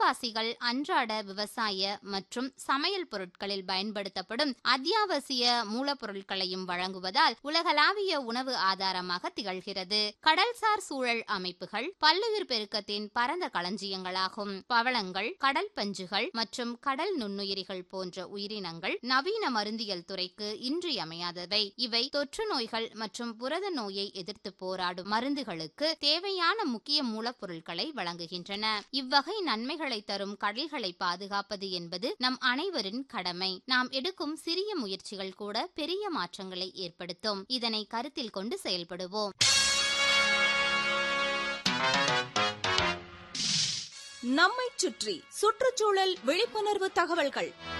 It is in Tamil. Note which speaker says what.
Speaker 1: கடல்பாசிகள் அன்றாட விவசாய மற்றும் சமையல் பொருட்களில் பயன்படுத்தப்படும் அத்தியாவசிய மூலப்பொருட்களையும் வழங்குவதால் உலகளாவிய உணவு ஆதாரமாக திகழ்கிறது கடல்சார் சூழல் அமைப்புகள் பல்லுயிர் பெருக்கத்தின் பரந்த களஞ்சியங்களாகும் பவளங்கள் கடல் பஞ்சுகள் மற்றும் கடல் நுண்ணுயிரிகள் போன்ற உயிரினங்கள் நவீன மருந்தியல் துறைக்கு இன்றியமையாதவை இவை தொற்று நோய்கள் மற்றும் புரத நோயை எதிர்த்து போராடும் மருந்துகளுக்கு தேவையான முக்கிய மூலப்பொருட்களை வழங்குகின்றன இவ்வகை நன்மைகளை தரும் கடல்களை பாதுகாப்பது என்பது நம் அனைவரின் கடமை நாம் எடுக்கும் சிறிய முயற்சிகள் கூட பெரிய மாற்றங்களை ஏற்படுத்தும் இதனை கருத்தில் கொண்டு செயல்படுவோம்
Speaker 2: நம்மைச் சுற்றி சுற்றுச்சூழல் விழிப்புணர்வு தகவல்கள்